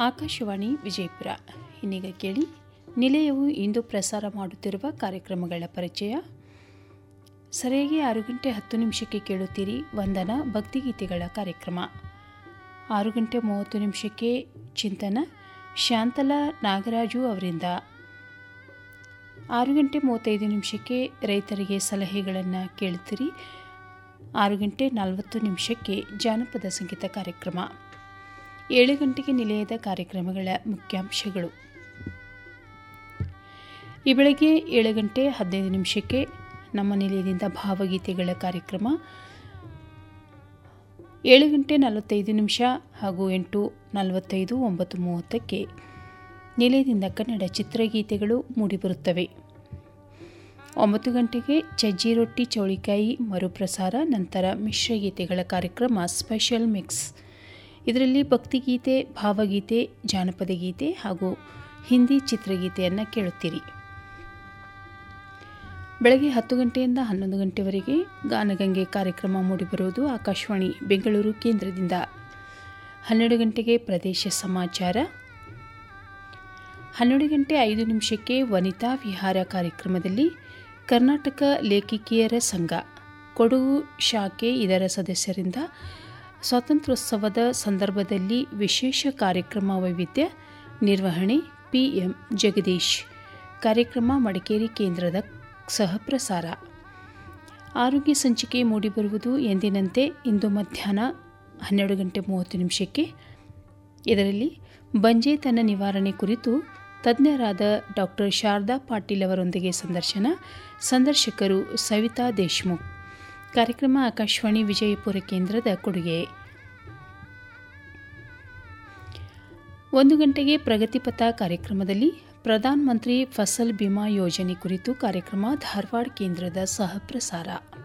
ಆಕಾಶವಾಣಿ ವಿಜಯಪುರ ಇನ್ನೀಗ ಕೇಳಿ ನಿಲಯವು ಇಂದು ಪ್ರಸಾರ ಮಾಡುತ್ತಿರುವ ಕಾರ್ಯಕ್ರಮಗಳ ಪರಿಚಯ ಸರಿಯಾಗಿ ಆರು ಗಂಟೆ ಹತ್ತು ನಿಮಿಷಕ್ಕೆ ಕೇಳುತ್ತೀರಿ ವಂದನ ಭಕ್ತಿಗೀತೆಗಳ ಕಾರ್ಯಕ್ರಮ ಆರು ಗಂಟೆ ಮೂವತ್ತು ನಿಮಿಷಕ್ಕೆ ಚಿಂತನ ಶಾಂತಲಾ ನಾಗರಾಜು ಅವರಿಂದ ಆರು ಗಂಟೆ ಮೂವತ್ತೈದು ನಿಮಿಷಕ್ಕೆ ರೈತರಿಗೆ ಸಲಹೆಗಳನ್ನು ಕೇಳುತ್ತೀರಿ ಆರು ಗಂಟೆ ನಲವತ್ತು ನಿಮಿಷಕ್ಕೆ ಜಾನಪದ ಸಂಗೀತ ಕಾರ್ಯಕ್ರಮ ಏಳು ಗಂಟೆಗೆ ನಿಲಯದ ಕಾರ್ಯಕ್ರಮಗಳ ಮುಖ್ಯಾಂಶಗಳು ಈ ಬೆಳಗ್ಗೆ ಏಳು ಗಂಟೆ ಹದಿನೈದು ನಿಮಿಷಕ್ಕೆ ನಮ್ಮ ನಿಲಯದಿಂದ ಭಾವಗೀತೆಗಳ ಕಾರ್ಯಕ್ರಮ ಏಳು ಗಂಟೆ ನಲವತ್ತೈದು ನಿಮಿಷ ಹಾಗೂ ಎಂಟು ನಲವತ್ತೈದು ಒಂಬತ್ತು ಮೂವತ್ತಕ್ಕೆ ನಿಲಯದಿಂದ ಕನ್ನಡ ಚಿತ್ರಗೀತೆಗಳು ಮೂಡಿಬರುತ್ತವೆ ಒಂಬತ್ತು ಗಂಟೆಗೆ ಚಜ್ಜಿ ರೊಟ್ಟಿ ಚೌಳಿಕಾಯಿ ಮರುಪ್ರಸಾರ ನಂತರ ಮಿಶ್ರಗೀತೆಗಳ ಕಾರ್ಯಕ್ರಮ ಸ್ಪೆಷಲ್ ಮಿಕ್ಸ್ ಇದರಲ್ಲಿ ಭಕ್ತಿಗೀತೆ ಭಾವಗೀತೆ ಜಾನಪದ ಗೀತೆ ಹಾಗೂ ಹಿಂದಿ ಚಿತ್ರಗೀತೆಯನ್ನು ಕೇಳುತ್ತೀರಿ ಬೆಳಗ್ಗೆ ಹತ್ತು ಗಂಟೆಯಿಂದ ಹನ್ನೊಂದು ಗಂಟೆವರೆಗೆ ಗಾನಗಂಗೆ ಕಾರ್ಯಕ್ರಮ ಮೂಡಿಬರುವುದು ಆಕಾಶವಾಣಿ ಬೆಂಗಳೂರು ಕೇಂದ್ರದಿಂದ ಹನ್ನೆರಡು ಗಂಟೆಗೆ ಪ್ರದೇಶ ಸಮಾಚಾರ ಹನ್ನೆರಡು ಗಂಟೆ ಐದು ನಿಮಿಷಕ್ಕೆ ವನಿತಾ ವಿಹಾರ ಕಾರ್ಯಕ್ರಮದಲ್ಲಿ ಕರ್ನಾಟಕ ಲೇಖಕಿಯರ ಸಂಘ ಕೊಡಗು ಶಾಖೆ ಇದರ ಸದಸ್ಯರಿಂದ ಸ್ವಾತಂತ್ರ್ಯೋತ್ಸವದ ಸಂದರ್ಭದಲ್ಲಿ ವಿಶೇಷ ಕಾರ್ಯಕ್ರಮ ವೈವಿಧ್ಯ ನಿರ್ವಹಣೆ ಪಿಎಂ ಜಗದೀಶ್ ಕಾರ್ಯಕ್ರಮ ಮಡಿಕೇರಿ ಕೇಂದ್ರದ ಸಹಪ್ರಸಾರ ಆರೋಗ್ಯ ಸಂಚಿಕೆ ಮೂಡಿಬರುವುದು ಎಂದಿನಂತೆ ಇಂದು ಮಧ್ಯಾಹ್ನ ಹನ್ನೆರಡು ಗಂಟೆ ಮೂವತ್ತು ನಿಮಿಷಕ್ಕೆ ಇದರಲ್ಲಿ ಬಂಜೇತನ ನಿವಾರಣೆ ಕುರಿತು ತಜ್ಞರಾದ ಡಾಕ್ಟರ್ ಶಾರದಾ ಪಾಟೀಲ್ ಅವರೊಂದಿಗೆ ಸಂದರ್ಶನ ಸಂದರ್ಶಕರು ಸವಿತಾ ದೇಶ್ಮುಖ್ ಕಾರ್ಯಕ್ರಮ ಆಕಾಶವಾಣಿ ವಿಜಯಪುರ ಕೇಂದ್ರದ ಕೊಡುಗೆ ಒಂದು ಗಂಟೆಗೆ ಪ್ರಗತಿಪಥ ಕಾರ್ಯಕ್ರಮದಲ್ಲಿ ಪ್ರಧಾನ ಮಂತ್ರಿ ಫಸಲ್ ಬಿಮಾ ಯೋಜನೆ ಕುರಿತು ಕಾರ್ಯಕ್ರಮ ಧಾರವಾಡ ಕೇಂದ್ರದ ಸಹ ಪ್ರಸಾರ